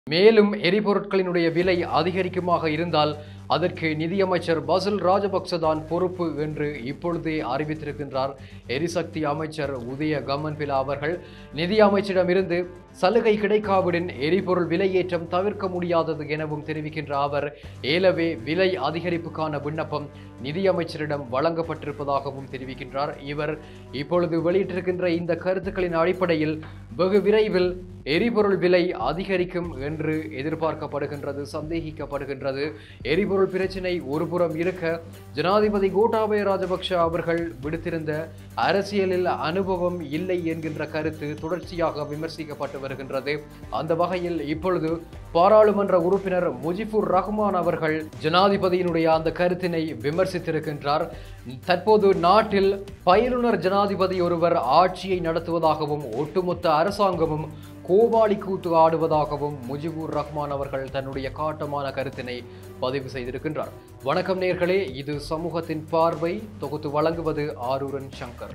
மேலும் எரிபொருட்களினுடைய விலை அதிகரிக்குமாக இருந்தால் அதற்கு நிதியமைச்சர் பசில் ராஜபக்ச தான் பொறுப்பு என்று இப்பொழுதே அறிவித்திருக்கின்றார் எரிசக்தி அமைச்சர் உதய கம்மன்பிலா அவர்கள் நிதி அமைச்சரிடமிருந்து சலுகை கிடைக்காவிடின் எரிபொருள் விலையேற்றம் தவிர்க்க முடியாதது எனவும் தெரிவிக்கின்ற அவர் ஏலவே விலை அதிகரிப்புக்கான விண்ணப்பம் நிதியமைச்சரிடம் வழங்கப்பட்டிருப்பதாகவும் தெரிவிக்கின்றார் இவர் இப்பொழுது வெளியிட்டிருக்கின்ற இந்த கருத்துக்களின் அடிப்படையில் வெகு விரைவில் எரிபொருள் விலை அதிகரிக்கும் என்று எதிர்பார்க்கப்படுகின்றது சந்தேகிக்கப்படுகின்றது எரிபொருள் பிரச்சினை ஒருபுறம் இருக்க ஜனாதிபதி கோட்டாபய ராஜபக்ஷ அவர்கள் விடுத்திருந்த அரசியலில் அனுபவம் இல்லை என்கின்ற கருத்து தொடர்ச்சியாக விமர்சிக்கப்பட்டு வருகின்றது அந்த வகையில் இப்பொழுது பாராளுமன்ற உறுப்பினர் முஜிபுர் ரஹ்மான் அவர்கள் ஜனாதிபதியினுடைய அந்த கருத்தினை விமர்சித்திருக்கின்றார் தற்போது நாட்டில் பயிலுனர் ஜனாதிபதி ஒருவர் ஆட்சியை நடத்துவதாகவும் ஒட்டுமொத்த அரசாங்கமும் கோமாளி கூத்து ஆடுவதாகவும் முஜிபுர் ரஹ்மான் அவர்கள் தன்னுடைய காட்டமான கருத்தினை பதிவு செய்திருக்கின்றார் வணக்கம் நேர்களே இது சமூகத்தின் பார்வை தொகுத்து வழங்குவது ஆரூரன் சங்கர்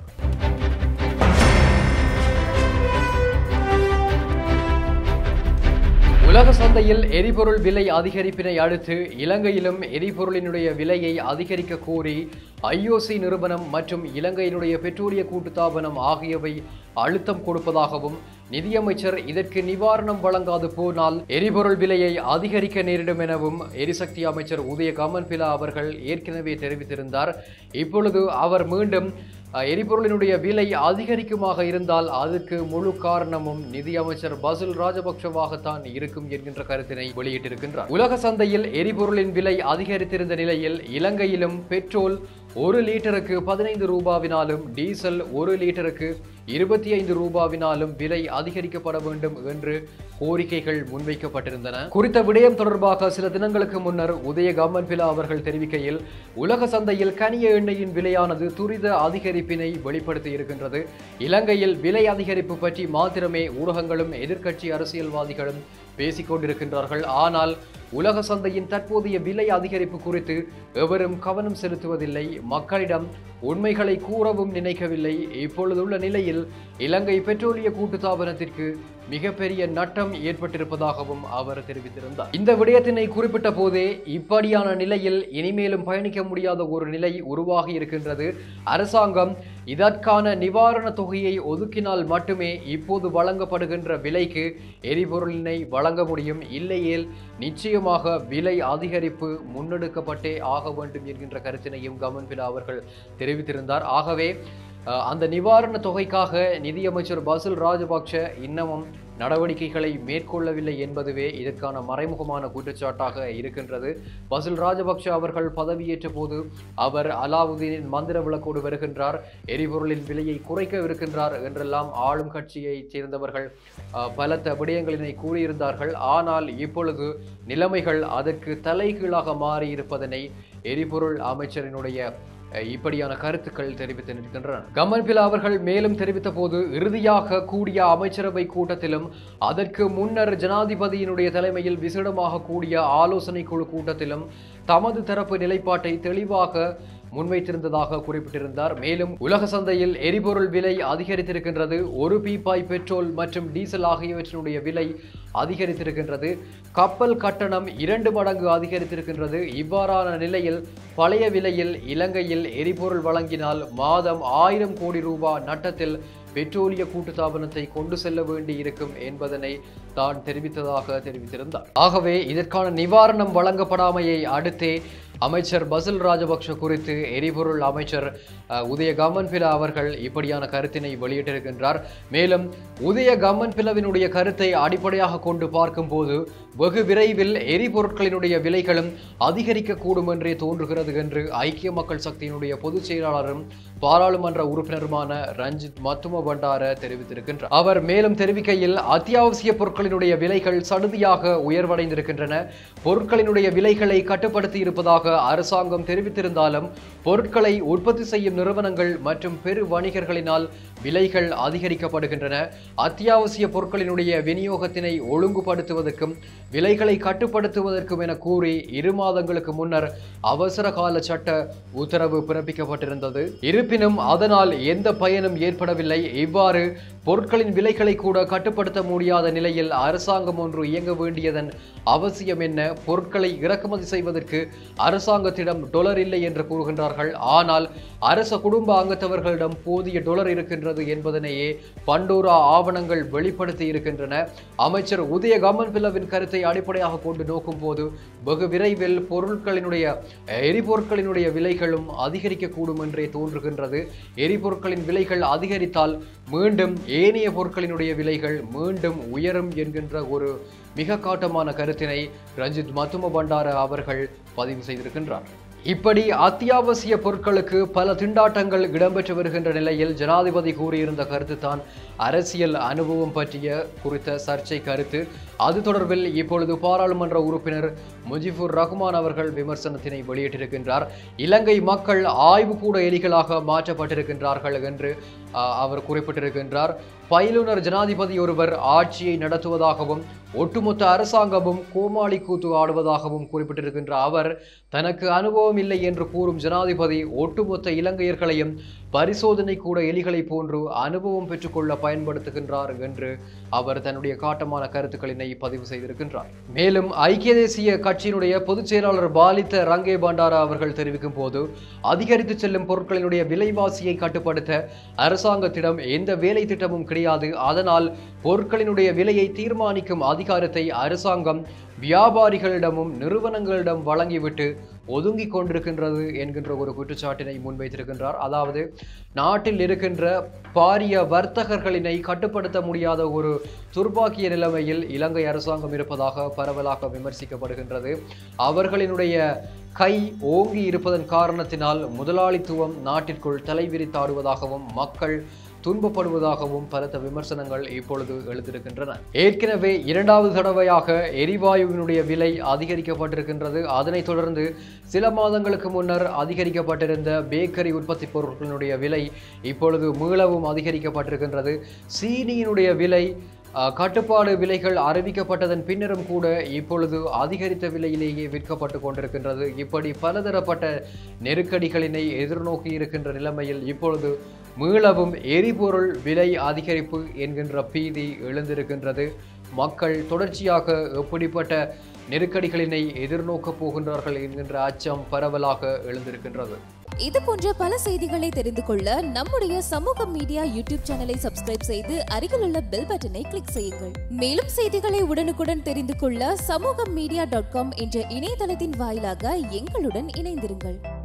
உலக சந்தையில் எரிபொருள் விலை அதிகரிப்பினை அடுத்து இலங்கையிலும் எரிபொருளினுடைய விலையை அதிகரிக்க கோரி ஐஓசி நிறுவனம் மற்றும் இலங்கையினுடைய பெட்ரோலிய கூட்டுத்தாபனம் ஆகியவை அழுத்தம் கொடுப்பதாகவும் நிதியமைச்சர் இதற்கு நிவாரணம் வழங்காது போனால் எரிபொருள் விலையை அதிகரிக்க நேரிடும் எனவும் எரிசக்தி அமைச்சர் உதய கமன்பிலா அவர்கள் ஏற்கனவே தெரிவித்திருந்தார் இப்பொழுது அவர் மீண்டும் அஹ், எரிபொருளினுடைய விலை அதிகரிக்குமாக இருந்தால் அதுக்கு முழு காரணமும் நிதியமைச்சர் பசில் ராஜபக்ஷவாகத்தான் இருக்கும் என்கின்ற கருத்தினை வெளியிட்டிருக்கின்றார் உலக சந்தையில் எரிபொருளின் விலை அதிகரித்திருந்த நிலையில் இலங்கையிலும் பெட்ரோல் ஒரு லிட்டருக்கு பதினைந்து ரூபாவினாலும் டீசல் ஒரு லிட்டருக்கு இருபத்தி ஐந்து ரூபாவினாலும் விலை அதிகரிக்கப்பட வேண்டும் என்று கோரிக்கைகள் முன்வைக்கப்பட்டிருந்தன குறித்த விடயம் தொடர்பாக சில தினங்களுக்கு முன்னர் உதய கம்மன்பிலா அவர்கள் தெரிவிக்கையில் உலக சந்தையில் கனிய எண்ணெயின் விலையானது துரித அதிகரிப்பினை வெளிப்படுத்தி இருக்கின்றது இலங்கையில் விலை அதிகரிப்பு பற்றி மாத்திரமே ஊடகங்களும் எதிர்க்கட்சி அரசியல்வாதிகளும் பேசிக் கொண்டிருக்கின்றார்கள் ஆனால் உலக சந்தையின் தற்போதைய விலை அதிகரிப்பு குறித்து எவரும் கவனம் செலுத்துவதில்லை மக்களிடம் உண்மைகளை கூறவும் நினைக்கவில்லை இப்பொழுதுள்ள நிலையில் இலங்கை பெட்ரோலிய கூட்டுத்தாபனத்திற்கு மிகப்பெரிய நட்டம் ஏற்பட்டிருப்பதாகவும் அவர் தெரிவித்திருந்தார் இந்த விடயத்தினை குறிப்பிட்ட போதே இப்படியான நிலையில் இனிமேலும் பயணிக்க முடியாத ஒரு நிலை உருவாகி இருக்கின்றது அரசாங்கம் இதற்கான நிவாரண தொகையை ஒதுக்கினால் மட்டுமே இப்போது வழங்கப்படுகின்ற விலைக்கு எரிபொருளினை வழங்க முடியும் இல்லையேல் நிச்சயமாக விலை அதிகரிப்பு முன்னெடுக்கப்பட்டே ஆக வேண்டும் என்கின்ற கருத்தினையும் கமன்பிலா அவர்கள் தெரிவித்திருந்தார் ஆகவே அஹ், அந்த நிவாரண தொகைக்காக நிதியமைச்சர் பசில் ராஜபக்ஷ இன்னமும் நடவடிக்கைகளை மேற்கொள்ளவில்லை என்பதுவே இதற்கான மறைமுகமான குற்றச்சாட்டாக இருக்கின்றது பசில் ராஜபக்ஷ அவர்கள் பதவியேற்ற போது அவர் அலாவுதீனின் மந்திர விளக்கோடு வருகின்றார் எரிபொருளின் விலையை குறைக்க இருக்கின்றார் என்றெல்லாம் ஆளும் கட்சியைச் சேர்ந்தவர்கள் அஹ், பலத்த விடயங்களினை கூறியிருந்தார்கள் ஆனால் இப்பொழுது நிலைமைகள் அதற்கு தலைகீழாக மாறியிருப்பதனை எரிபொருள் அமைச்சரினுடைய அஹ், இப்படியான கருத்துக்கள் தெரிவித்து நிற்கின்றன கமன்பிலா அவர்கள் மேலும் தெரிவித்த போது இறுதியாக கூடிய அமைச்சரவை கூட்டத்திலும் அதற்கு முன்னர் ஜனாதிபதியினுடைய தலைமையில் விசேடமாக கூடிய ஆலோசனை குழு கூட்டத்திலும் தமது தரப்பு நிலைப்பாட்டை தெளிவாக முன்வைத்திருந்ததாக குறிப்பிட்டிருந்தார் மேலும் உலக சந்தையில் எரிபொருள் விலை அதிகரித்திருக்கின்றது ஒரு பீப்பாய் பெட்ரோல் மற்றும் டீசல் ஆகியவற்றினுடைய விலை அதிகரித்திருக்கின்றது கப்பல் கட்டணம் இரண்டு மடங்கு அதிகரித்திருக்கின்றது இவ்வாறான நிலையில் பழைய விலையில் இலங்கையில் எரிபொருள் வழங்கினால் மாதம் ஆயிரம் கோடி ரூபாய் நட்டத்தில் பெட்ரோலிய கூட்டுத்தாபனத்தை கொண்டு செல்ல வேண்டி இருக்கும் என்பதனை தான் தெரிவித்ததாக தெரிவித்திருந்தார் ஆகவே இதற்கான நிவாரணம் வழங்கப்படாமையை அடுத்தே அமைச்சர் பசில் ராஜபக்ஷ குறித்து எரிபொருள் அமைச்சர் அஹ், உதய கம்மன்பில அவர்கள் இப்படியான கருத்தினை வெளியிட்டிருக்கின்றார் மேலும் உதய கம்மன்பிலவினுடைய கருத்தை அடிப்படையாக கொண்டு பார்க்கும்போது வெகு விரைவில் எரிபொருட்களினுடைய விலைகளும் அதிகரிக்கக்கூடும் என்றே தோன்றுகிறது என்று ஐக்கிய மக்கள் சக்தியினுடைய பொதுச் செயலாளரும் பாராளுமன்ற உறுப்பினருமான ரஞ்சித் மத்தும பண்டார தெரிவித்திருக்கின்றார் அவர் மேலும் தெரிவிக்கையில் அத்தியாவசிய பொருட்களினுடைய விலைகள் சடுதியாக உயர்வடைந்திருக்கின்றன பொருட்களினுடைய விலைகளை கட்டுப்படுத்தி இருப்பதாக அரசாங்கம் தெரிவித்திருந்தாலும் பொருட்களை உற்பத்தி செய்யும் நிறுவனங்கள் மற்றும் பெரு வணிகர்களினால் விலைகள் அதிகரிக்கப்படுகின்றன அத்தியாவசிய பொருட்களினுடைய விநியோகத்தினை ஒழுங்குபடுத்துவதற்கும் விலைகளை கட்டுப்படுத்துவதற்கும் என கூறி இரு மாதங்களுக்கு முன்னர் அவசர கால சட்ட உத்தரவு பிறப்பிக்கப்பட்டிருந்தது இருப்பினும் அதனால் எந்த பயனும் ஏற்படவில்லை இவ்வாறு பொருட்களின் விலைகளை கூட கட்டுப்படுத்த முடியாத நிலையில் அரசாங்கம் ஒன்று இயங்க வேண்டியதன் அவசியம் என்ன பொருட்களை இறக்குமதி செய்வதற்கு அரசாங்கத்திடம் டொலர் இல்லை என்று கூறுகின்றார்கள் ஆனால் அரச குடும்ப அங்கத்தவர்களிடம் போதிய டொலர் இருக்கின்றது என்பதனையே பண்டோரா ஆவணங்கள் வெளிப்படுத்தி இருக்கின்றன அமைச்சர் உதய கமன் பிளவின் கருத்தை அடிப்படையாக கொண்டு நோக்கும் போது வெகு விரைவில் பொருட்களினுடைய எரிபொருட்களினுடைய விலைகளும் அதிகரிக்கக்கூடும் என்றே தோன்றுகின்றது எரிபொருட்களின் விலைகள் அதிகரித்தால் மீண்டும் ஏனைய பொருட்களினுடைய விலைகள் மீண்டும் உயரும் என்கின்ற ஒரு மிக காட்டமான கருத்தினை ரஞ்சித் மத்தும பண்டார அவர்கள் பதிவு செய்திருக்கின்றார் இப்படி அத்தியாவசிய பொருட்களுக்கு பல திண்டாட்டங்கள் இடம்பெற்று வருகின்ற நிலையில் ஜனாதிபதி கூறியிருந்த கருத்து தான் அரசியல் அனுபவம் பற்றிய குறித்த சர்ச்சை கருத்து அது தொடர்பில் இப்பொழுது பாராளுமன்ற உறுப்பினர் முஜிபுர் ரஹ்மான் அவர்கள் விமர்சனத்தினை வெளியிட்டிருக்கின்றார் இலங்கை மக்கள் ஆய்வுக்கூட எலிகளாக மாற்றப்பட்டிருக்கின்றார்கள் என்று அஹ், அவர் குறிப்பிட்டிருக்கின்றார் பயிலுனர் ஜனாதிபதி ஒருவர் ஆட்சியை நடத்துவதாகவும் ஒட்டுமொத்த அரசாங்கமும் கோமாளி கூத்து ஆடுவதாகவும் குறிப்பிட்டிருக்கின்ற அவர் தனக்கு அனுபவம் இல்லை என்று கூறும் ஜனாதிபதி ஒட்டுமொத்த இலங்கையர்களையும் பரிசோதனை கூட எலிகளை போன்று அனுபவம் பெற்றுக்கொள்ள பயன்படுத்துகின்றார் என்று அவர் தன்னுடைய காட்டமான கருத்துக்களினை பதிவு செய்திருக்கின்றார் மேலும் ஐக்கிய தேசிய கட்சியினுடைய பொதுச் செயலாளர் பாலித்த ரங்கே பண்டாரா அவர்கள் தெரிவிக்கும் போது அதிகரித்து செல்லும் பொருட்களினுடைய விலைவாசியை கட்டுப்படுத்த அரசாங்கத்திடம் எந்த வேலை திட்டமும் கிடையாது அதனால் பொருட்களினுடைய விலையை தீர்மானிக்கும் அதிகாரத்தை அரசாங்கம் வியாபாரிகளிடமும் நிறுவனங்களிடம் வழங்கிவிட்டு ஒதுங்கிக் கொண்டிருக்கின்றது என்கின்ற ஒரு குற்றச்சாட்டினை முன்வைத்திருக்கின்றார் அதாவது நாட்டில் இருக்கின்ற பாரிய வர்த்தகர்களினை கட்டுப்படுத்த முடியாத ஒரு துர்பாக்கிய நிலைமையில் இலங்கை அரசாங்கம் இருப்பதாக பரவலாக விமர்சிக்கப்படுகின்றது அவர்களினுடைய கை ஓங்கி இருப்பதன் காரணத்தினால் முதலாளித்துவம் நாட்டிற்குள் தலைவிரித்தாடுவதாகவும் மக்கள் துன்பப்படுவதாகவும் பலத்த விமர்சனங்கள் இப்பொழுது எழுந்திருக்கின்றன ஏற்கனவே இரண்டாவது தடவையாக எரிவாயுவினுடைய விலை அதிகரிக்கப்பட்டிருக்கின்றது அதனைத் தொடர்ந்து சில மாதங்களுக்கு முன்னர் அதிகரிக்கப்பட்டிருந்த பேக்கரி உற்பத்தி பொருட்களினுடைய விலை இப்பொழுது மீளவும் அதிகரிக்கப்பட்டிருக்கின்றது சீனியினுடைய விலை அஹ், கட்டுப்பாடு விலைகள் அறிவிக்கப்பட்டதன் பின்னரும் கூட இப்பொழுது அதிகரித்த விலையிலேயே விற்கப்பட்டு கொண்டிருக்கின்றது இப்படி பலதரப்பட்ட நெருக்கடிகளினை எதிர்நோக்கி இருக்கின்ற நிலைமையில் இப்பொழுது மீளவும் எரிபொருள் விலை அதிகரிப்பு என்கின்ற பீதி எழுந்திருக்கின்றது மக்கள் தொடர்ச்சியாக எப்படிப்பட்ட நெருக்கடிகளினை எதிர்நோக்கப் போகின்றார்கள் என்கின்ற அச்சம் பரவலாக எழுந்திருக்கின்றது இது போன்ற பல செய்திகளை தெரிந்து கொள்ள நம்முடைய சமூக மீடியா யூடியூப் சேனலை சப்ஸ்கிரைப் செய்து அருகிலுள்ள பெல் பட்டனை கிளிக் செய்யுங்கள் மேலும் செய்திகளை உடனுக்குடன் தெரிந்து கொள்ள சமூக மீடியா டாட் காம் என்ற இணையதளத்தின் வாயிலாக எங்களுடன் இணைந்திருங்கள்